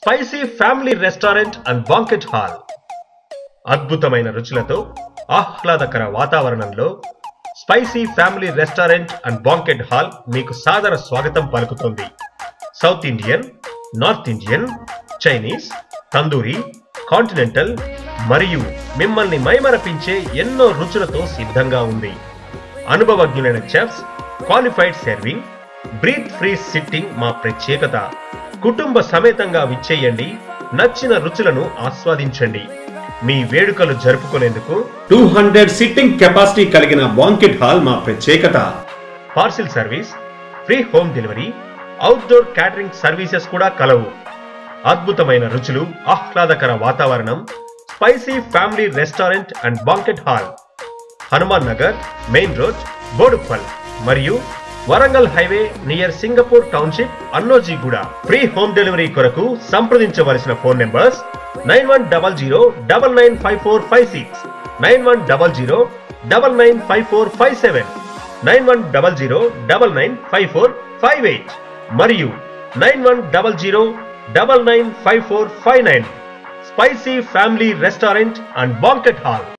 spicy family restaurant and banquet hall అద్భుతమైన రుచులతో ఆహ్లాదకర వాతావరణంలో spicy family restaurant and banquet hall మీకు సాదర స్వాగతం పలుకుతోంది south Indian north Indian Chinese tandoori continental మరియు మిమ్మల్ని మైమరపించే ఎన్నో రుచులతో సిద్ధంగా ఉంది అనుభవజ్ఞులైన chefs qualified serving breath free sitting మా ప్రత్యేకత కుటుంబ సమేతంగా విచ్చేయండి నచ్చిన రుచులను ఆస్వాదించండి మీ వేడుకలు జరుపుకునేందుకు టూ హండ్రెడ్ సిట్టింగ్ కెపాసిటీ కలిగిన బాంకెట్ హాల్ మా ప్రత్యేకత parcel service free home delivery outdoor catering services కూడా కలవు అద్భుతమైన రుచులు ఆహ్లాదకర వాతావరణం spicy family restaurant and banquet hall Hanuman Nagar main road Boduppal మరియు Warangal highway near Singapore township Annojiguda free home delivery కొరకు సంప్రదించవలసిన phone numbers nine one double zero double nine five four five six nine one double zero double nine five four five seven nine one double zero double nine five four five eight మరియు nine one double zero double nine five four five nine spicy family restaurant and banquet hall